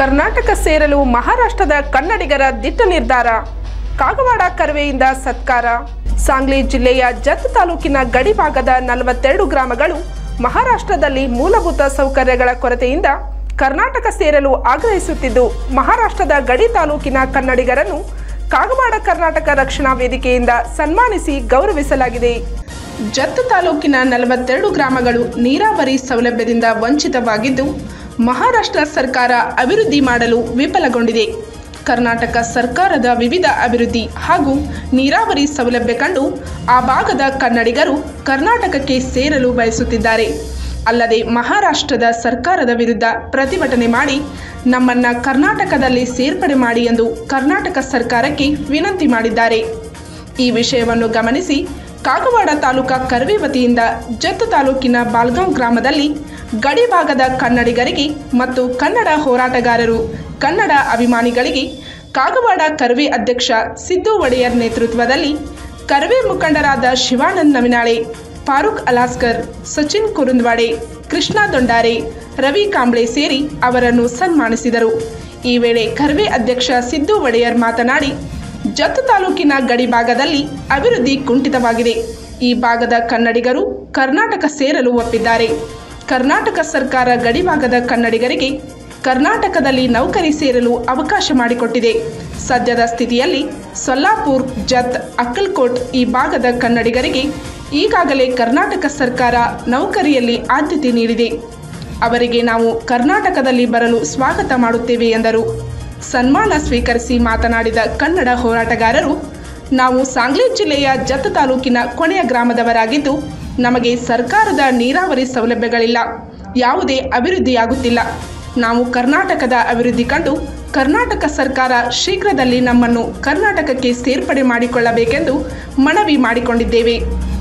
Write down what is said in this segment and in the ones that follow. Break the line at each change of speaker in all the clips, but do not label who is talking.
ಕರ್ನಾಟಕ ಸೇರಲು ಮಹಾರಾಷ್ಟ್ರದ ಕನ್ನಡಿಗರ ದಿಟ್ಟ ನಿರ್ಧಾರ ಕಾಗವಾಡ ಕರವೆಯಿಂದ ಸತ್ಕಾರ ಸಾಂಗ್ಲಿ ಜಿಲ್ಲೆಯ ಜತ್ ತಾಲೂಕಿನ ಗಡಿ ಭಾಗದ ನಲವತ್ತೆರಡು ಗ್ರಾಮಗಳು ಮಹಾರಾಷ್ಟ್ರದಲ್ಲಿ ಮೂಲಭೂತ ಸೌಕರ್ಯಗಳ ಕೊರತೆಯಿಂದ ಕರ್ನಾಟಕ ಸೇರಲು ಆಗ್ರಹಿಸುತ್ತಿದ್ದು ಮಹಾರಾಷ್ಟ್ರದ ಗಡಿ ತಾಲೂಕಿನ ಕನ್ನಡಿಗರನ್ನು ಕಾಗವಾಡ ಕರ್ನಾಟಕ ರಕ್ಷಣಾ ವೇದಿಕೆಯಿಂದ ಸನ್ಮಾನಿಸಿ ಗೌರವಿಸಲಾಗಿದೆ ಜತ್ ತಾಲೂಕಿನ ನಲವತ್ತೆರಡು ಗ್ರಾಮಗಳು ನೀರಾವರಿ ಸೌಲಭ್ಯದಿಂದ ವಂಚಿತವಾಗಿದ್ದು ಮಹಾರಾಷ್ಟ್ರ ಸರ್ಕಾರ ಅಭಿವೃದ್ಧಿ ಮಾಡಲು ವಿಫಲಗೊಂಡಿದೆ ಕರ್ನಾಟಕ ಸರ್ಕಾರದ ವಿವಿಧ ಅಭಿವೃದ್ಧಿ ಹಾಗೂ ನೀರಾವರಿ ಸೌಲಭ್ಯ ಕಂಡು ಆ ಭಾಗದ ಕನ್ನಡಿಗರು ಕರ್ನಾಟಕಕ್ಕೆ ಸೇರಲು ಬಯಸುತ್ತಿದ್ದಾರೆ ಅಲ್ಲದೆ ಮಹಾರಾಷ್ಟ್ರದ ಸರ್ಕಾರದ ವಿರುದ್ಧ ಪ್ರತಿಭಟನೆ ಮಾಡಿ ನಮ್ಮನ್ನ ಕರ್ನಾಟಕದಲ್ಲಿ ಸೇರ್ಪಡೆ ಮಾಡಿ ಎಂದು ಕರ್ನಾಟಕ ಸರ್ಕಾರಕ್ಕೆ ವಿನಂತಿ ಮಾಡಿದ್ದಾರೆ ಈ ವಿಷಯವನ್ನು ಗಮನಿಸಿ ಕಾಗವಾಡ ತಾಲೂಕಾ ಕರ್ವೆ ವತಿಯಿಂದ ಜತ್ ತಾಲೂಕಿನ ಬಾಲ್ಗಾಂವ್ ಗ್ರಾಮದಲ್ಲಿ ಗಡಿ ಭಾಗದ ಕನ್ನಡಿಗರಿಗೆ ಮತ್ತು ಕನ್ನಡ ಹೋರಾಟಗಾರರು ಕನ್ನಡ ಅಭಿಮಾನಿಗಳಿಗೆ ಕಾಗವಾಡ ಕರ್ವೆ ಅಧ್ಯಕ್ಷ ಸಿದ್ದು ಒಡೆಯರ್ ನೇತೃತ್ವದಲ್ಲಿ ಕರ್ವೆ ಮುಖಂಡರಾದ ಶಿವಾನಂದ್ ನವಿನಾಳೆ ಫಾರೂಕ್ ಅಲಾಸ್ಕರ್ ಸಚಿನ್ ಕುರುಂದ್ವಾಡೆ ಕೃಷ್ಣ ದೊಂಡಾರೆ ರವಿ ಕಾಂಬ್ಳೆ ಸೇರಿ ಅವರನ್ನು ಸನ್ಮಾನಿಸಿದರು ಈ ವೇಳೆ ಕರ್ವೆ ಅಧ್ಯಕ್ಷ ಸಿದ್ದು ಒಡೆಯರ್ ಮಾತನಾಡಿ ಜತ್ ತಾಲೂಕಿನ ಗಡಿ ಭಾಗದಲ್ಲಿ ಅಭಿವೃದ್ಧಿ ಕುಂಠಿತವಾಗಿದೆ ಈ ಭಾಗದ ಕನ್ನಡಿಗರು ಕರ್ನಾಟಕ ಸೇರಲು ಒಪ್ಪಿದ್ದಾರೆ ಕರ್ನಾಟಕ ಸರ್ಕಾರ ಗಡಿ ಭಾಗದ ಕನ್ನಡಿಗರಿಗೆ ಕರ್ನಾಟಕದಲ್ಲಿ ನೌಕರಿ ಸೇರಲು ಅವಕಾಶ ಮಾಡಿಕೊಟ್ಟಿದೆ ಸದ್ಯದ ಸ್ಥಿತಿಯಲ್ಲಿ ಸೊಲ್ಲಾಪುರ್ ಜತ್ ಅಕ್ಕಲ್ಕೋಟ್ ಈ ಭಾಗದ ಕನ್ನಡಿಗರಿಗೆ ಈಗಾಗಲೇ ಕರ್ನಾಟಕ ಸರ್ಕಾರ ನೌಕರಿಯಲ್ಲಿ ಆದ್ಯತೆ ನೀಡಿದೆ ಅವರಿಗೆ ನಾವು ಕರ್ನಾಟಕದಲ್ಲಿ ಬರಲು ಸ್ವಾಗತ ಮಾಡುತ್ತೇವೆ ಎಂದರು ಸನ್ಮಾನ ಸ್ವೀಕರಿಸಿ ಮಾತನಾಡಿದ ಕನ್ನಡ ಹೋರಾಟಗಾರರು ನಾವು ಸಾಂಗ್ಲಿ ಜಿಲ್ಲೆಯ ಜತ್ ತಾಲೂಕಿನ ಕೊನೆಯ ಗ್ರಾಮದವರಾಗಿದ್ದು ನಮಗೆ ಸರ್ಕಾರದ ನೀರಾವರಿ ಸೌಲಭ್ಯಗಳಿಲ್ಲ ಯಾವುದೇ ಅಭಿವೃದ್ಧಿಯಾಗುತ್ತಿಲ್ಲ ನಾವು ಕರ್ನಾಟಕದ ಅಭಿವೃದ್ಧಿ ಕಂಡು ಕರ್ನಾಟಕ ಸರ್ಕಾರ ಶೀಘ್ರದಲ್ಲಿ ನಮ್ಮನ್ನು ಕರ್ನಾಟಕಕ್ಕೆ ಸೇರ್ಪಡೆ ಮಾಡಿಕೊಳ್ಳಬೇಕೆಂದು ಮನವಿ ಮಾಡಿಕೊಂಡಿದ್ದೇವೆ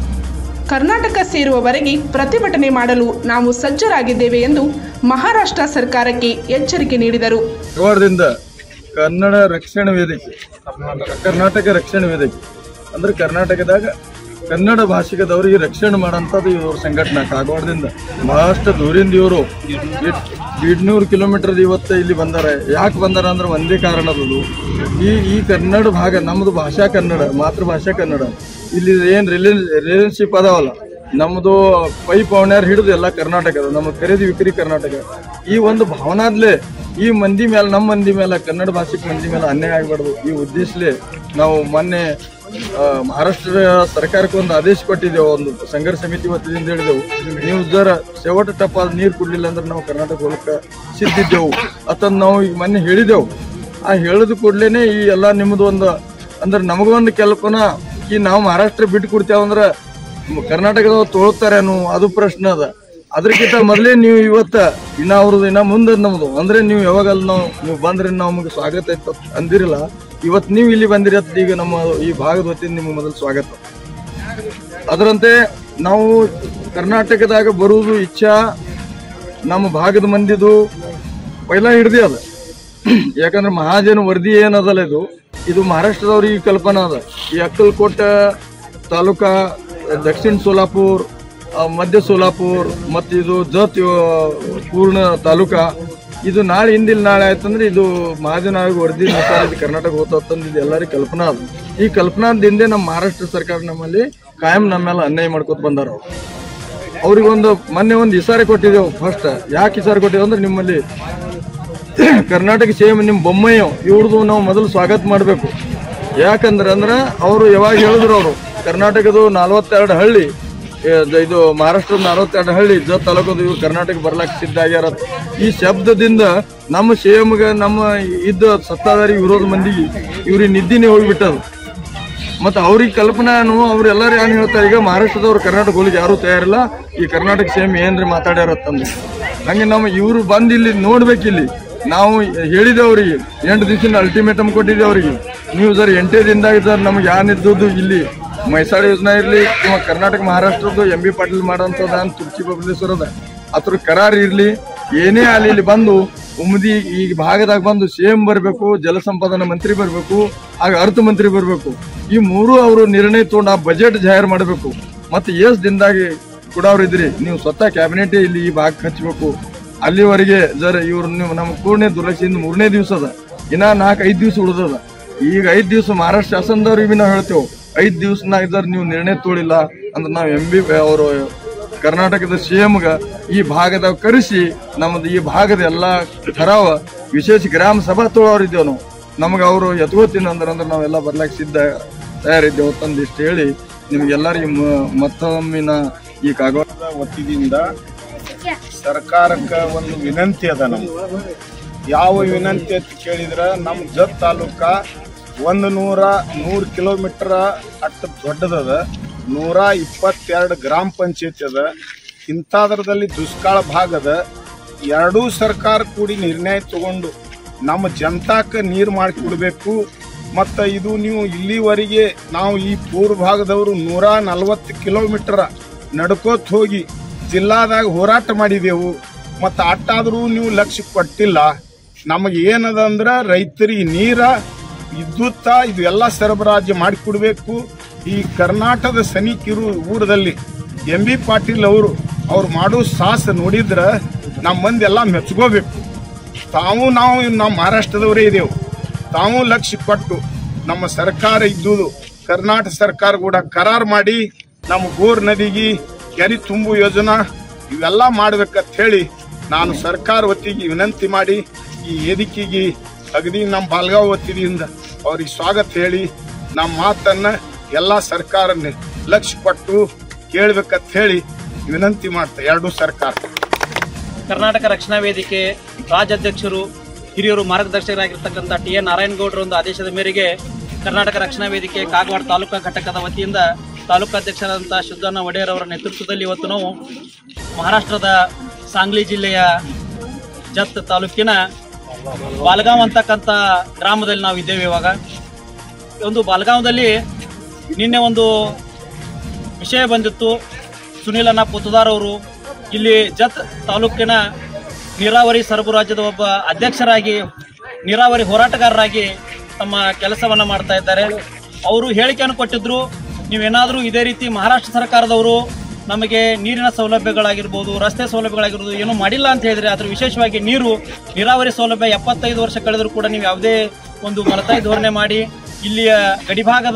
ಕರ್ನಾಟಕ ಸೇರುವವರೆಗೆ ಪ್ರತಿಭಟನೆ ಮಾಡಲು ನಾವು ಸಜ್ಜರಾಗಿದ್ದೇವೆ ಎಂದು ಮಹಾರಾಷ್ಟ್ರ ಸರ್ಕಾರಕ್ಕೆ ಎಚ್ಚರಿಕೆ ನೀಡಿದರು
ಧಾರವಾಡದಿಂದ ಕನ್ನಡ ರಕ್ಷಣಾ ವೇದಿಕೆ ಕರ್ನಾಟಕ ರಕ್ಷಣಾ ವೇದಿಕೆ ಅಂದ್ರೆ ಕರ್ನಾಟಕದಾಗ ಕನ್ನಡ ಭಾಷಿಕದವರಿಗೆ ರಕ್ಷಣೆ ಮಾಡೋಂಥದ್ದು ಇವ್ರ ಸಂಘಟನೆ ಕಾಗವಾಡದಿಂದ ಬಹಳಷ್ಟು ದೂರಿಂದ ಇವರು ದೀಡ್ನೂರು ಕಿಲೋಮೀಟರ್ ಇವತ್ತು ಇಲ್ಲಿ ಬಂದಾರೆ ಯಾಕೆ ಬಂದಾರ ಅಂದ್ರೆ ಒಂದೇ ಕಾರಣ ಅದು ಈ ಈ ಕನ್ನಡ ಭಾಗ ನಮ್ಮದು ಭಾಷಾ ಕನ್ನಡ ಮಾತೃಭಾಷಾ ಕನ್ನಡ ಇಲ್ಲಿ ಏನು ರಿಲೇನ್ ರಿಲೇಶನ್ಶಿಪ್ ಅದಾವಲ್ಲ ನಮ್ಮದು ಪೈಪ್ ಅವಣ್ಯಾರ ಹಿಡಿದು ಎಲ್ಲ ಕರ್ನಾಟಕದ ನಮ್ಮ ಖರೀದಿ ವಿಕ್ರಿ ಕರ್ನಾಟಕ ಈ ಒಂದು ಭಾವನಾದ್ಲೆ ಈ ಮಂದಿ ಮೇಲೆ ನಮ್ಮ ಮಂದಿ ಮೇಲೆ ಕನ್ನಡ ಭಾಷಿಕ ಮಂದಿ ಮೇಲೆ ಅನ್ಯಾಯ ಆಗಬಾರ್ದು ಈ ಉದ್ದೇಶಲೇ ನಾವು ಮೊನ್ನೆ ಆ, ಮಹಾರಾಷ್ಟ್ರ ಸರ್ಕಾರಕ್ಕೆ ಒಂದು ಆದೇಶ ಕೊಟ್ಟಿದ್ದೆವು ಒಂದು ಸಂಘರ್ಷ ಸಮಿತಿ ವತಿಯಿಂದ ಹೇಳಿದೆವು ನೀವು ಜರ ಸೆವಟ ಟಪ್ಪ ನೀರು ಕೊಡ್ಲಿಲ್ಲ ಅಂದ್ರೆ ನಾವು ಕರ್ನಾಟಕ ಹೋಗಕ್ಕೆ ಸಿದ್ಧಿದ್ದೆವು ಅತಂದು ನಾವು ಈಗ ಮೊನ್ನೆ ಹೇಳಿದೆವು ಆ ಹೇಳಿದ ಕೂಡ್ಲೇನೆ ಈ ಎಲ್ಲ ನಿಮ್ಮದು ಒಂದು ಅಂದ್ರೆ ನಮಗೊಂದು ಕಲ್ಪನಾ ಈ ನಾವು ಮಹಾರಾಷ್ಟ್ರ ಬಿಟ್ಟು ಕೊಡ್ತೇವಂದ್ರೆ ಕರ್ನಾಟಕದವ್ರು ತೊಗೊಳ್ತಾರೇನು ಅದು ಪ್ರಶ್ನೆ ಅದ ಅದಕ್ಕಿಂತ ಮೊದಲೇ ನೀವು ಇವತ್ತ ಇನ್ನ ಅವ್ರದ್ದು ಇನ್ನ ಮುಂದೆ ನಮ್ದು ಅಂದ್ರೆ ನೀವು ಯಾವಾಗ ಅಲ್ಲಿ ನಾವು ನೀವು ಬಂದ್ರೆ ನಮಗೆ ಸ್ವಾಗತ ಇತ್ತು ಅಂದಿರಲ್ಲ ಇವತ್ತು ನೀವು ಇಲ್ಲಿ ಬಂದಿರಿ ಅಂತ ಈಗ ನಮ್ಮ ಈ ಭಾಗದ ವತಿಯಿಂದ ನಿಮ್ಗೆ ಮೊದಲು ಸ್ವಾಗತ ಅದರಂತೆ ನಾವು ಕರ್ನಾಟಕದಾಗ ಬರುವುದು ಇಚ್ಛಾ ನಮ್ಮ ಭಾಗದ ಮಂದಿದು ಪೈಲ ಹಿಡ್ದಿ ಅದ ಯಾಕಂದ್ರೆ ಮಹಾಜನ ವರದಿ ಏನದಲ್ಲ ಇದು ಇದು ಮಹಾರಾಷ್ಟ್ರದವ್ರಿಗೆ ಕಲ್ಪನಾ ಅದ ಈ ಅಕ್ಕಲ್ಕೋಟ ತಾಲೂಕಾ ದಕ್ಷಿಣ ಸೋಲಾಪುರ್ ಆ, ಮಧ್ಯ ಸೋಲಾಪುರ್ ಮತ್ತು ಇದು ಜತ್ ಇವ- ಪೂರ್ಣ ತಾಲೂಕಾ ಇದು ನಾಳೆ ಹಿಂದಿಲ್ ನಾಳೆ ಆಯ್ತಂದ್ರೆ ಇದು ಮಹಾಜನ ಆಯೋಗ ವರದಿ ಅನುಸಾರ ಇದು ಕರ್ನಾಟಕ ಹೋಗ್ತಂದು ಇದು ಎಲ್ಲರಿಗೂ ಕಲ್ಪನಾ ಅದ ಈ ಕಲ್ಪನಾದಿಂದ ನಮ್ಮ ಮಹಾರಾಷ್ಟ್ರ ಸರ್ಕಾರ ನಮ್ಮಲ್ಲಿ ಕಾಯಂ ನಮ್ಮ ಮೇಲೆ ಅನ್ಯಾಯ ಮಾಡ್ಕೊತ ಬಂದಾರ ಅವ್ರು ಅವ್ರಿಗೊಂದು ಮೊನ್ನೆ ಒಂದು ಇಸಾರೆ ಕೊಟ್ಟಿದ್ದೆವು ಫಸ್ಟ್ ಯಾಕೆ ಇಸಾರೆ ಕೊಟ್ಟಿದ್ದೇವೆ ಅಂದ್ರೆ ನಿಮ್ಮಲ್ಲಿ ಕರ್ನಾಟಕ ಸೇಮ್ ನಿಮ್ಮ ಬೊಮ್ಮಯ್ಯ ಇವ್ರದ್ದು ನಾವು ಮೊದಲು ಸ್ವಾಗತ ಮಾಡಬೇಕು ಯಾಕಂದ್ರೆ ಅಂದ್ರೆ ಅವರು ಯಾವಾಗ ಹೇಳಿದ್ರು ಅವರು ಕರ್ನಾಟಕದ ನಲವತ್ತೆರಡು ಹಳ್ಳಿ ಏ, ದ- ಇದು ಮಹಾರಾಷ್ಟ್ರದ ನಲವತ್ತೆರಡು ಹಳ್ಳಿ ಜತ್ ತಾಲೂಕದು ಇವ್ರು ಕರ್ನಾಟಕ ಬರ್ಲಾಕ್ ಸಿದ್ಧ ಆಗ್ಯಾರ ಅಂತ. ಈ ಶಬ್ದದಿಂದ ನಮ್ಮ ಸೇಮ್ಗೆ ನಮ್ಮ ಇದ್ದ ಸತ್ತಾಧಾರಿ ವಿರೋಧ ಮಂದಿಗೆ ಇವ್ರಿಗೆ ನಿದ್ದಿನೇ ಹೋಗ್ಬಿಟ್ಟದು ಮತ್ತೆ ಅವ್ರಿಗೆ ಕಲ್ಪನಾನು ಅವ್ರು ಎಲ್ಲರೂ ಏನ್ ಹೇಳ್ತಾರೆ ಈಗ ಮಹಾರಾಷ್ಟ್ರದವ್ರು ಕರ್ನಾಟಕ ಹೋಗ್ಲಿಕ್ಕೆ ಯಾರು ತಯಾರಿಲ್ಲ ಈ ಕರ್ನಾಟಕ ಸೇಮ್ ಏನ್ರಿ ಮಾತಾಡ್ಯಾರ ತಂದು ಹಂಗೆ ನಮ್ಮ ಇವರು ಬಂದು ಇಲ್ಲಿ ನೋಡ್ಬೇಕಿಲ್ಲಿ ನಾವು ಹೇಳಿದೆ ಅವ್ರಿಗೆ ಎಂಟು ದಿವಸ ಅಲ್ಟಿಮೇಟಮ್ ಕೊಟ್ಟಿದ್ದೆ ಅವ್ರಿಗೆ ನೀವು ಸರ್ ಎಂಟೇ ದಿನದಾಗ ಸರ್ ನಮ್ಗೆ ಯಾನಿದ್ದದ್ದು ಇಲ್ಲಿ ಮೈಸಾಳ ಯೋಜನಾ ಇರಲಿ ಇವಾಗ ಕರ್ನಾಟಕ ಮಹಾರಾಷ್ಟ್ರದ್ದು ಎಂ ಬಿ ಪಾಟೀಲ್ ಮಾಡೋಂಥದ್ದು ಅಂತ ತುರ್ಚಿ ಬಬಲೇಶ್ವರದ ಅದ್ರ ಕರಾರ್ ಇರಲಿ ಏನೇ ಅಲ್ಲಿ ಇಲ್ಲಿ ಬಂದು ಉಮ್ಮದಿ ಈ ಭಾಗದಾಗ ಬಂದು ಸಿಎಂ ಬರಬೇಕು ಜಲಸಂಪಾದನಾ ಮಂತ್ರಿ ಬರಬೇಕು ಆಗ ಅರ್ಥ ಮಂತ್ರಿ ಬರಬೇಕು ಈ ಮೂರು ಅವರು ನಿರ್ಣಯ ತಗೊಂಡು ಆ ಬಜೆಟ್ ಜಾಹೀರ್ ಮಾಡಬೇಕು ಮತ್ತೆ ಎಷ್ಟ್ ದಿನದಾಗಿ ಕೂಡ ಅವ್ರು ಇದ್ರಿ ನೀವು ಸ್ವತಃ ಕ್ಯಾಬಿನೆಟ್ ಇಲ್ಲಿ ಈ ಭಾಗಕ್ಕೆ ಹಚ್ಚಬೇಕು ಅಲ್ಲಿವರೆಗೆ ಜರ ಇವ್ರು ನೀವು ನಮ್ಮ ಪೂರ್ಣೆ ದುರ್ಲಕ್ಷಿಂದ ಮೂರನೇ ದಿವಸ ಅದ ಇನ್ನ ನಾಲ್ಕು ಐದು ದಿವಸ ಉಳಿದದ ಈಗ ಐದ್ ದಿವಸ ಮಹಾರಾಷ್ಟ್ರ ಶಾಸನದವ್ರಿಗೆ ಬಿ ನಾವು ಹೇಳ್ತೇವೆ ಐದ್ ದಿವಸನಾಗ ಜರ ನೀವು ನಿರ್ಣಯ ತೋಳಿಲ್ಲ ಅಂದ್ರೆ ನಾವು ಎಂ ಬಿ ಅವರು ಕರ್ನಾಟಕದ ಸಿಎಂಗ ಈ ಭಾಗದ ಕರೆಸಿ ನಮ್ದು ಈ ಭಾಗದ ಎಲ್ಲಾ ಠರಾವ ವಿಶೇಷ ಗ್ರಾಮ ಸಭಾ ತೊಳೋರಿದ್ದೇವೆ ನಾವು ನಮಗೆ ಅವರು ಎತ್ಕೋತೀನಿ ಅಂದ್ರೆ ಅಂದ್ರೆ ನಾವೆಲ್ಲ ಬರ್ಲಾಕ್ ಸಿದ್ಧ ತಯಾರಿದ್ದೇವೆ ತಂದಿಷ್ಟು ಹೇಳಿ ನಿಮ್ಗೆಲ್ಲರಿಗೂ ಮ- ಮತ್ತೊಮ್ಮಿನ ಈ ಕಾಗದ
ಒತ್ತಿದಿಂದ ಸರ್ಕಾರಕ್ಕೆ ಒಂದು ವಿನಂತಿ ಅದ ನಮ್ಗೆ ಯಾವ ವಿನಂತಿ ಅಂತ ಕೇಳಿದ್ರೆ ನಮ್ಮ ಜತ್ ತಾಲೂಕ ಒಂದು ನೂರ ನೂರು ಕಿಲೋಮೀಟರ್ ಅಷ್ಟು ದೊಡ್ಡದದ ನೂರ ಇಪ್ಪತ್ತೆರಡು ಗ್ರಾಮ ಪಂಚಾಯತ್ ಅದ ಇಂಥದ್ರದಲ್ಲಿ ದುಷ್ಕಾಳ ಭಾಗ ಅದ ಎರಡೂ ಸರ್ಕಾರ ಕೂಡಿ ನಿರ್ಣಯ ತಗೊಂಡು ನಮ್ಮ ಜನತಾಕ್ಕೆ ನೀರು ಮಾಡಿ ಕೊಡಬೇಕು ಮತ್ತು ಇದು ನೀವು ಇಲ್ಲಿವರೆಗೆ ನಾವು ಈ ಪೂರ್ವ ಭಾಗದವರು ನೂರ ನಲವತ್ತು ಕಿಲೋಮೀಟರ್ ನಡ್ಕೋತ ಹೋಗಿ ಜಿಲ್ಲಾದಾಗ ಹೋರಾಟ ಮಾಡಿದೆವು ಮತ್ತು ಅಟ್ಟಾದರೂ ನೀವು ಲಕ್ಷ್ಯ ಕೊಟ್ಟಿಲ್ಲ ನಮಗೆ ಏನದ ಅಂದ್ರೆ ರೈತರಿಗೆ ನೀರ ವಿದ್ಯುತ್ತ ಇದು ಎಲ್ಲ ಸರಬರಾಜು ಮಾಡಿಕೊಡ್ಬೇಕು ಈ ಕರ್ನಾಟಕದ ಸನಿಕಿರು ಊರದಲ್ಲಿ ಎಂ ಬಿ ಪಾಟೀಲ್ ಅವರು ಅವ್ರು ಮಾಡೋ ಸಾಹಸ ನೋಡಿದ್ರೆ ನಮ್ಮ ಮಂದಿ ಎಲ್ಲ ಮೆಚ್ಕೋಬೇಕು ತಾವು ನಾವು ನಮ್ಮ ಮಹಾರಾಷ್ಟ್ರದವರೇ ಇದ್ದೇವೆ ತಾವು ಲಕ್ಷ್ಯ ಕೊಟ್ಟು ನಮ್ಮ ಸರ್ಕಾರ ಇದ್ದುದು ಕರ್ನಾಟಕ ಸರ್ಕಾರ ಕೂಡ ಕರಾರ್ ಮಾಡಿ ನಮ್ಮ ಗೋರ್ ನದಿಗೆ ಕೆರೆ ತುಂಬು ಯೋಜನಾ ಇವೆಲ್ಲ ಮಾಡ್ಬೇಕಂತ ಹೇಳಿ ನಾನು ಸರ್ಕಾರ ವತಿಗೆ ವಿನಂತಿ ಮಾಡಿ ಈ ವೇದಿಕೆಗೆ ಅಗದಿ ನಮ್ಮ ಬಾಲ್ಗಾವ್ ವತಿಯಿಂದ ಅವ್ರಿಗೆ ಸ್ವಾಗತ ಹೇಳಿ ನಮ್ಮ ಮಾತನ್ನ ಎಲ್ಲ ಸರ್ಕಾರ ಲಕ್ಷ್ಯ ಕೊಟ್ಟು ಕೇಳ್ಬೇಕಂತ ಹೇಳಿ ವಿನಂತಿ ಮಾಡ್ತಾ ಎರಡೂ ಸರ್ಕಾರ
ಕರ್ನಾಟಕ ರಕ್ಷಣಾ ವೇದಿಕೆ ರಾಜ್ಯಾಧ್ಯಕ್ಷರು ಹಿರಿಯರು ಮಾರ್ಗದರ್ಶಕರಾಗಿರ್ತಕ್ಕಂಥ ಟಿ ಎನ್ ನಾರಾಯಣಗೌಡರ ಒಂದು ಆದೇಶದ ಮೇರೆಗೆ ಕರ್ನಾಟಕ ರಕ್ಷಣಾ ವೇದಿಕೆ ಕಾಗವಾಡ ತಾಲೂಕಾ ಘಟಕದ ವತಿಯಿಂದ ತಾಲೂಕಾಧ್ಯಕ್ಷರಾದಂಥ ಶುದ್ಧಣ್ಣ ಒಡೆಯರ್ ಅವರ ನೇತೃತ್ವದಲ್ಲಿ ಇವತ್ತು ನಾವು ಮಹಾರಾಷ್ಟ್ರದ ಸಾಂಗ್ಲಿ ಜಿಲ್ಲೆಯ ಜತ್ ತಾಲೂಕಿನ ಬಾಲ್ಗಾಂವ್ ಅಂತಕ್ಕಂಥ ಗ್ರಾಮದಲ್ಲಿ ನಾವು ಇದ್ದೇವೆ ಇವಾಗ ಒಂದು ಬಾಲ್ಗಾಂವದಲ್ಲಿ ನಿನ್ನೆ ಒಂದು ವಿಷಯ ಬಂದಿತ್ತು ಸುನೀಲಣ್ಣ ಪುತ್ತದಾರ್ ಅವರು ಇಲ್ಲಿ ಜತ್ ತಾಲೂಕಿನ ನೀರಾವರಿ ಸರಬರಾಜದ ಒಬ್ಬ ಅಧ್ಯಕ್ಷರಾಗಿ ನೀರಾವರಿ ಹೋರಾಟಗಾರರಾಗಿ ತಮ್ಮ ಕೆಲಸವನ್ನ ಮಾಡ್ತಾ ಇದ್ದಾರೆ ಅವರು ಹೇಳಿಕೆಯನ್ನು ಕೊಟ್ಟಿದ್ರು ನೀವೇನಾದರೂ ಇದೇ ರೀತಿ ಮಹಾರಾಷ್ಟ್ರ ಸರ್ಕಾರದವರು ನಮಗೆ ನೀರಿನ ಸೌಲಭ್ಯಗಳಾಗಿರ್ಬೋದು ರಸ್ತೆ ಸೌಲಭ್ಯಗಳಾಗಿರ್ಬೋದು ಏನೂ ಮಾಡಿಲ್ಲ ಅಂತ ಹೇಳಿದ್ರೆ ಅದ್ರ ವಿಶೇಷವಾಗಿ ನೀರು ನೀರಾವರಿ ಸೌಲಭ್ಯ ಎಪ್ಪತ್ತೈದು ವರ್ಷ ಕಳೆದರೂ ಕೂಡ ನೀವು ಯಾವುದೇ ಒಂದು ಮಲತಾಯಿ ಧೋರಣೆ ಮಾಡಿ ಇಲ್ಲಿಯ ಗಡಿಭಾಗದ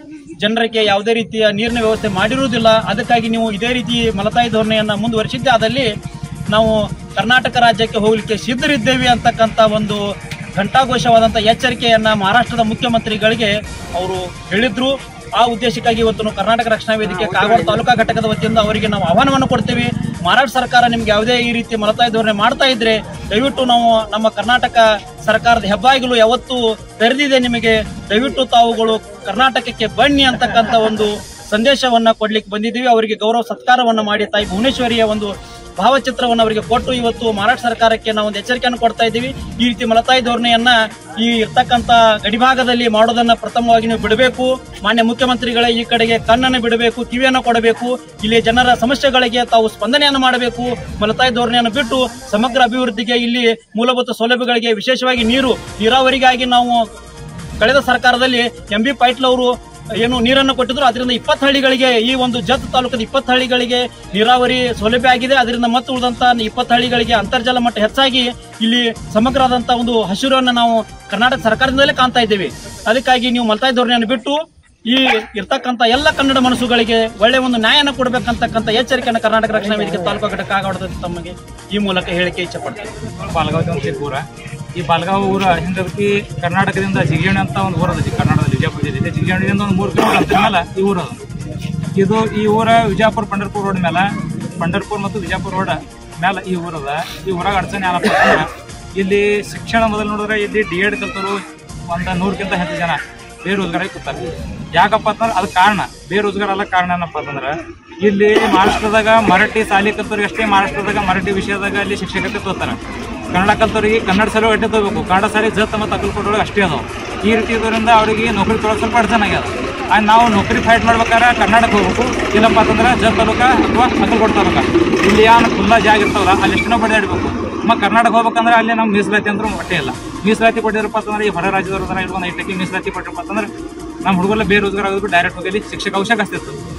ಜನರಿಗೆ ಯಾವುದೇ ರೀತಿಯ ನೀರಿನ ವ್ಯವಸ್ಥೆ ಮಾಡಿರುವುದಿಲ್ಲ ಅದಕ್ಕಾಗಿ ನೀವು ಇದೇ ರೀತಿ ಮಲತಾಯಿ ಧೋರಣೆಯನ್ನ ಮುಂದುವರಿಸಿದ್ದೆ ಆದಲ್ಲಿ ನಾವು ಕರ್ನಾಟಕ ರಾಜ್ಯಕ್ಕೆ ಹೋಗಲಿಕ್ಕೆ ಸಿದ್ಧರಿದ್ದೇವೆ ಅಂತಕ್ಕಂಥ ಒಂದು ಘಂಟಾಘೋಷವಾದಂಥ ಎಚ್ಚರಿಕೆಯನ್ನ ಮಹಾರಾಷ್ಟ್ರದ ಮುಖ್ಯಮಂತ್ರಿಗಳಿಗೆ ಅವರು ಹೇಳಿದ್ರು ಆ ಉದ್ದೇಶಕ್ಕಾಗಿ ಇವತ್ತು ನಾವು ಕರ್ನಾಟಕ ರಕ್ಷಣಾ ವೇದಿಕೆ ಕಾಗವಾಡ ತಾಲೂಕಾ ಘಟಕದ ವತಿಯಿಂದ ಅವರಿಗೆ ನಾವು ಆಹ್ವಾನವನ್ನು ಕೊಡ್ತೀವಿ ಮಹಾರಾಷ್ಟ್ರ ಸರ್ಕಾರ ನಿಮ್ಗೆ ಯಾವುದೇ ಈ ರೀತಿ ಮಲತಾಯಿ ಧೋರಣೆ ಮಾಡ್ತಾ ಇದ್ರೆ ದಯವಿಟ್ಟು ನಾವು ನಮ್ಮ ಕರ್ನಾಟಕ ಸರ್ಕಾರದ ಹೆಬ್ಬಾಗಿಲು ಯಾವತ್ತು ತೆರೆದಿದೆ ನಿಮಗೆ ದಯವಿಟ್ಟು ತಾವುಗಳು ಕರ್ನಾಟಕಕ್ಕೆ ಬನ್ನಿ ಅಂತಕ್ಕಂಥ ಒಂದು ಸಂದೇಶವನ್ನ ಕೊಡ್ಲಿಕ್ಕೆ ಬಂದಿದ್ದೀವಿ ಅವರಿಗೆ ಗೌರವ ಸತ್ಕಾರವನ್ನ ಮಾಡಿ ತಾಯಿ ಭುವನೇಶ್ವರಿಯ ಒಂದು ಭಾವಚಿತ್ರವನ್ನು ಅವರಿಗೆ ಕೊಟ್ಟು ಇವತ್ತು ಮಹಾರಾಷ್ಟ್ರ ಸರ್ಕಾರಕ್ಕೆ ನಾವು ಒಂದು ಎಚ್ಚರಿಕೆಯನ್ನು ಕೊಡ್ತಾ ಇದ್ದೀವಿ ಈ ರೀತಿ ಮಲತಾಯಿ ಧೋರಣೆಯನ್ನ ಈ ಇರ್ತಕ್ಕಂಥ ಗಡಿಭಾಗದಲ್ಲಿ ಮಾಡೋದನ್ನ ಪ್ರಥಮವಾಗಿ ನೀವು ಬಿಡಬೇಕು ಮಾನ್ಯ ಮುಖ್ಯಮಂತ್ರಿಗಳೇ ಈ ಕಡೆಗೆ ಕಣ್ಣನ್ನು ಬಿಡಬೇಕು ಕಿವಿಯನ್ನು ಕೊಡಬೇಕು ಇಲ್ಲಿ ಜನರ ಸಮಸ್ಯೆಗಳಿಗೆ ತಾವು ಸ್ಪಂದನೆಯನ್ನು ಮಾಡಬೇಕು ಮಲತಾಯಿ ಧೋರಣೆಯನ್ನು ಬಿಟ್ಟು ಸಮಗ್ರ ಅಭಿವೃದ್ಧಿಗೆ ಇಲ್ಲಿ ಮೂಲಭೂತ ಸೌಲಭ್ಯಗಳಿಗೆ ವಿಶೇಷವಾಗಿ ನೀರು ನೀರಾವರಿಗಾಗಿ ನಾವು ಕಳೆದ ಸರ್ಕಾರದಲ್ಲಿ ಎಂ ಬಿ ಪಾಟೀಲ್ ಅವರು ಏನು ನೀರನ್ನು ಕೊಟ್ಟಿದ್ರು ಅದರಿಂದ ಇಪ್ಪತ್ತು ಹಳ್ಳಿಗಳಿಗೆ ಈ ಒಂದು ಜತ್ ತಾಲೂಕದ ಇಪ್ಪತ್ತು ಹಳ್ಳಿಗಳಿಗೆ ನೀರಾವರಿ ಸೌಲಭ್ಯ ಆಗಿದೆ ಅದರಿಂದ ಮತ್ತೆ ಉಳಿದಂತ ಇಪ್ಪತ್ತು ಹಳ್ಳಿಗಳಿಗೆ ಅಂತರ್ಜಲ ಮಟ್ಟ ಹೆಚ್ಚಾಗಿ ಇಲ್ಲಿ ಸಮಗ್ರವಾದಂತಹ ಒಂದು ಹಸಿರನ್ನು ನಾವು ಕರ್ನಾಟಕ ಸರ್ಕಾರದಿಂದಲೇ ಕಾಣ್ತಾ ಇದ್ದೇವೆ ಅದಕ್ಕಾಗಿ ನೀವು ಮಲ್ತಾಯಿ ಧೋರಣೆಯನ್ನು ಬಿಟ್ಟು ಈ ಇರ್ತಕ್ಕಂಥ ಎಲ್ಲ ಕನ್ನಡ ಮನಸ್ಸುಗಳಿಗೆ ಒಳ್ಳೆ ಒಂದು ನ್ಯಾಯನ ಕೊಡಬೇಕಂತಕ್ಕಂಥ ಎಚ್ಚರಿಕೆಯನ್ನು ಕರ್ನಾಟಕ ರಕ್ಷಣಾ ವೇದಿಕೆ ತಾಲೂಕು ಘಟಕ ಆಗೋಡದ ತಮಗೆ ಈ ಮೂಲಕ ಹೇಳಿಕೆ ಇಚ್ಛೆ ಪಡ್ತೇವೆ
ಬಾಲಗಾವ್ ಅಂತ ಊರ ಈ ಬಾಲಗಾವ್ ಊರ ಹಿಂದಕ್ಕೆ ಕರ್ನಾಟಕದಿಂದ ಜಿಗಿಯಣಿ ಅಂತ ಒಂದು ಊರದ ಕರ್ನಾಟಕದಲ್ಲಿ ವಿಜಯಪುರ ಜಿಲ್ಲೆ ಜಿಗಿಯಣಿಯಿಂದ ಒಂದು ಮೂರು ಕಿಲೋಮೀಟರ್ ಅಂತರ ಮೇಲೆ ಈ ಊರು ಅದು ಇದು ಈ ಊರ ವಿಜಯಪುರ ಪಂಡರ್ಪುರ ರೋಡ್ ಮೇಲೆ ಪಂಡರ್ಪುರ್ ಮತ್ತು ವಿಜಯಪುರ ರೋಡ್ ಮೇಲೆ ಈ ಊರದ ಈ ಊರಾಗ ಅಡಚಣೆ ಏನಪ್ಪ ಅಂದ್ರೆ ಇಲ್ಲಿ ಶಿಕ್ಷಣ ಮೊದಲು ನೋಡಿದ್ರೆ ಇಲ್ಲಿ ಡಿ ಎಡ್ ಕಲ್ತರು ಒಂದು ನೂರಕ್ಕಿಂತ ಹೆಚ್ಚು ಜನ ಬೇರೋಜ್ಗಾರ ಕೂತಾರೆ ಯಾಕಪ್ಪ ಅಂತಂದ್ರೆ ಅದಕ್ಕೆ ಕಾರಣ ಬೇರೋಜ್ಗಾರ ಅಲ್ಲ ಕಾರಣ ಏನಪ್ಪ ಅಂತಂದ್ರೆ ಇಲ್ಲಿ ಮಹಾರಾಷ್ಟ್ರದಾಗ ಮರಾಠಿ ಶಾಲೆ ಕಲ್ತವ್ರಿಗೆ ಅಷ್ಟೇ ಮಹಾರಾಷ್ಟ್ರದಾಗ ಮರಾಠಿ ವಿಷಯದಾಗ ಅಲ್ಲಿ ಶಿಕ್ಷಕತೆ ತೋತಾರೆ ಕನ್ನಡ ಕಲ್ತವ್ರಿಗೆ ಕನ್ನಡ ಸಲ ಅಡ್ಡೆ ತಗೋಬೇಕು ಕನ್ನಡ ಸಾರಿ ಜತ್ ಮತ್ತು ಅಕ್ಕಲ್ಕೋಟೊಳಗೆ ಅಷ್ಟೇ ಅದಾವ ಈ ರೀತಿ ಇರೋದ್ರಿಂದ ಅವರಿಗೆ ನೌಕರಿ ತೊಗೊಳಕ್ಕೆ ಸ್ವಲ್ಪ ಅಡಚಣೆ ಆಗ್ಯದ ಆ್ಯಂಡ್ ನಾವು ನೌಕರಿ ಫೈಟ್ ಮಾಡ್ಬೇಕಾದ್ರೆ ಕರ್ನಾಟಕ ಹೋಗ್ಬೇಕು ಇಲ್ಲಪ್ಪ ಅಂತಂದ್ರೆ ಜತ್ ತಾಲೂಕ ಅಥವಾ ಅಕ್ಕಲ್ಕೋಟ ತಾಲೂಕ ಇಲ್ಲಿ ಏನು ಖುಲ್ಲಾ ಜಾಗ ಇರ್ತಾವಲ್ಲ ಅಲ್ಲಿ ಎಷ್ಟೋ ಬಡಿದಾಡ್ಬೇಕು ಮತ್ತು ಕರ್ನಾಟಕ ಹೋಗ್ಬೇಕಂದ್ರೆ ಅಲ್ಲಿ ನಮ್ಮ ಮೀಸಲಾತಿ ಅಂದ್ರೆ ಒಟ್ಟೆ ಇಲ್ಲ ಮೀಸಲಾತಿ ಕೊಟ್ಟಿರಪ್ಪ ಅಂತಂದ್ರೆ ಈ ಹೊರ ರಾಜ್ಯದವ್ರ ಹತ್ರ ಇಟ್ಕೊಂಡು ಐಟಕ್ಕೆ ಮೀಸಲಾತಿ ಕೊಟ್ಟಿರಪ್ಪ ಅಂತಂದ್ರೆ ನಮ್ಮ ಹುಡುಗರೆಲ್ಲ ಬೇರೋಜ್ಗಾರ ಆಗೋದು ಡೈರೆಕ್ಟ್ ಹೋಗಿ ಅಲ್ಲಿ ಶಿಕ್ಷಕ ಅವಶ್ಯಕ ಆಗ್ತಿತ್ತು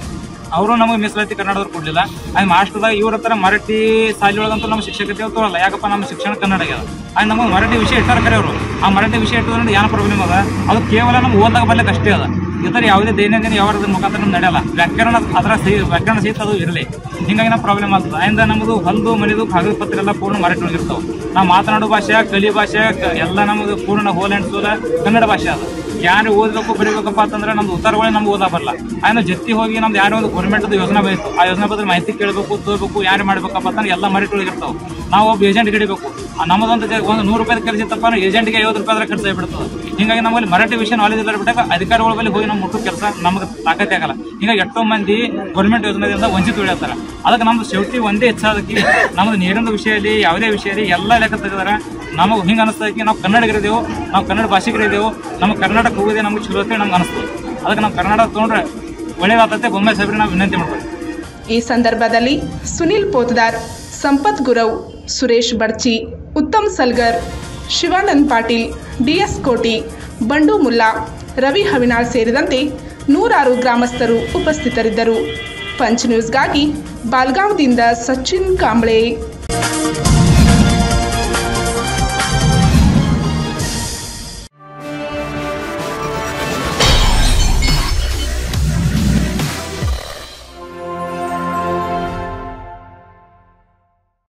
ಅವರು ನಮಗೆ ಮೀಸಲಾತಿ ಕನ್ನಡದವ್ರು ಕೊಡ್ಲಿಲ್ಲ ಅದು ಮಾಸ್ಟರ್ದಾಗ ಇವ್ರ ಹತ್ರ ಮರಾಠಿ ಶಾಲೆ ಒಳಗಂತೂ ನಮ್ಮ ಶಿಕ್ಷಕತೆ ತೋರಲ್ಲ ಯಾಕಪ್ಪ ನಮ್ಮ ಶಿಕ್ಷಣ ಕನ್ನಡ ಆಗ್ಯದ ಅದು ನಮಗೆ ಮರಾಠಿ ವಿಷಯ ಇಟ್ಟಾರ ಕರೆ ಅವರು ಆ ಮರಾಠಿ ವಿಷಯ ಇಟ್ಟೋದ್ರಿಂದ ಏನು ಪ್ರಾಬ್ಲಮ್ ಅದ ಅದು ಕೇವಲ ನಮ್ಗೆ ಓದಾಗ ಬರ್ಲಿಕ್ಕೆ ಅಷ್ಟೇ ಅದ ಇತರ ಯಾವುದೇ ದೈನಂದಿನ ವ್ಯವಹಾರದ ಮುಖಾಂತರ ನಮ್ಗೆ ನಡೆಯಲ್ಲ ವ್ಯಾಕರಣ ಅದರ ಸಹಿ ವ್ಯಾಕರಣ ಸಹಿತ ಅದು ಇರಲಿ ಹಿಂಗಾಗಿ ನಾವು ಪ್ರಾಬ್ಲಮ್ ಆಗ್ತದೆ ಅದರಿಂದ ನಮ್ಮದು ಹೊಲದು ಮನೆದು ಕಾಗದ ಪತ್ರ ಎಲ್ಲ ಪೂರ್ಣ ಮರಾಠಿ ಒಳಗೆ ಇರ್ತಾವೆ ನಾವು ಮಾತನಾಡೋ ಭಾಷೆ ಕಲಿ ಭಾಷೆ ಕ- ಎಲ್ಲ ನಮಗೆ ಪೂರ್ಣ ಹೋಲ್ ಆ್ಯಂಡ್ ಸೋಲ ಕನ್ನಡ ಭಾಷೆ ಅದು ಯಾರು ಓದಬೇಕು ಬರೀಬೇಕಪ್ಪ ಅಂತಂದ್ರೆ ನಮ್ದು ಉತ್ತರಗಳೇ ನಮ್ಗೆ ಓದಾ ಬರಲ್ಲ ಅದನ್ನ ಜೊತೆ ಹೋಗಿ ನಮ್ದು ಯಾರೋ ಒಂದು ಗೌರ್ಮೆಂಟ್ ಯೋಜನೆ ಬೇಕು ಆ ಯೋಜನೆ ಬಗ್ಗೆ ಮಾಹಿತಿ ಕೇಳಬೇಕು ತೋರ್ಬೇಕು ಯಾರು ಮಾಡ್ಬೇಕಪ್ಪ ಅಂತಂದ್ರೆ ಎಲ್ಲ ಮರಾಠಿ ಒಳಗೆ ಇರ್ತಾವೆ ನಾವು ಒಬ್ಬ ಏಜೆಂಟ್ ಹಿಡಿಬೇಕು ಆ ನಮ್ಮದೊಂದು ಜ- ಒಂದು ನೂರು ರೂಪಾಯಿ ಕೆಲಸ ಇತ್ತಪ್ಪ ಅಂದ್ರೆ ಏಜೆಂಟ್ಗೆ ಐವತ್ತು ರೂಪಾಯಿ ಆದ್ರೆ ಖರ್ಚು ಆಗ್ಬಿಡ್ತದೆ ಹಿಂಗಾಗಿ ನಮ್ಮಲ್ಲಿ ಮರಾಠಿ ವಿಷಯ ನಾಲೆಜ್ ಇಲ್ಲ ಬಿಟ್ಟಾಗ ಅಧಿಕಾರಿಗಳ ಬಳಿ ಹೋಗಿ ನಮ್ಮ ಮುಟ್ಟು ಕೆಲಸ ನಮಗೆ ತಾಕತ್ತೆ ಆಗಲ್ಲ ಹಿಂಗಾಗಿ ಎಷ್ಟೋ ಮಂದಿ ಗೌರ್ಮೆಂಟ್ ಯೋಜನೆಯಿಂದ ವಂಚಿತ ಉಳಿಯತ್ತಾರ ಅದಕ್ಕೆ ನಮ್ದು ಸೇಫ್ಟಿ ಒಂದೇ ಹೆಚ್ಚಾದಕ್ಕೆ ನಮ್ದು ನೀರಿನ ವಿಷಯದಲ್ಲಿ ಯಾವುದೇ ವಿಷಯದಲ್ಲಿ ಎಲ್ಲ ಲೆಕ್ಕ ತೆಗೆದಾರ ನಮಗೆ ಹಿಂಗೆ ಅನಿಸ್ತದಕ್ಕೆ ನಾವು ಕನ್ನಡಿಗರಿದ್ದೇವೆ ನಾವು ಕನ್ನಡ ಭಾಷಿಗರಿದ್ದೇವೆ ನಮ್ಮ ಕರ್ನಾಟಕ ಹೋಗೋದೇ ನಮ್ಗೆ ಚಲೋ ಅಂತ ನಮ್ಗೆ ಅನಿಸ್ತದೆ ಅದಕ್ಕೆ ನಾವು ಕನ್ನಡ ತೊಗೊಂಡ್ರೆ ಒಳ್ಳೇದಾಗ್ತದೆ ಬೊಮ್ಮೆ ಸಾಹೇಬ್ರಿಗೆ ನಾವು ವಿನಂತಿ ಮಾಡ್ಬೇಕು
ಈ ಸಂದರ್ಭದಲ್ಲಿ ಸುನಿಲ್ ಪೋತದಾರ್ ಸಂಪತ್ ಗುರವ್ ಸುರೇಶ್ ಬಡ್ಚಿ ಉತ್ತಮ್ ಸಲ್ಗರ್ ಶಿವಾನಂದ್ ಪಾಟೀಲ್ ಡಿಎಸ್ ಕೋಟಿ ಬಂಡು ಮುಲ್ಲಾ ರವಿ ಹವಿನಾಳ್ ಸೇರಿದಂತೆ ನೂರಾರು ಗ್ರಾಮಸ್ಥರು ಉಪಸ್ಥಿತರಿದ್ದರು ಪಂಚ್ ನ್ಯೂಸ್ಗಾಗಿ ಬಾಲ್ಗಾಂವ್ದಿಂದ ಸಚಿನ್ ಕಾಂಬ್ಳೆ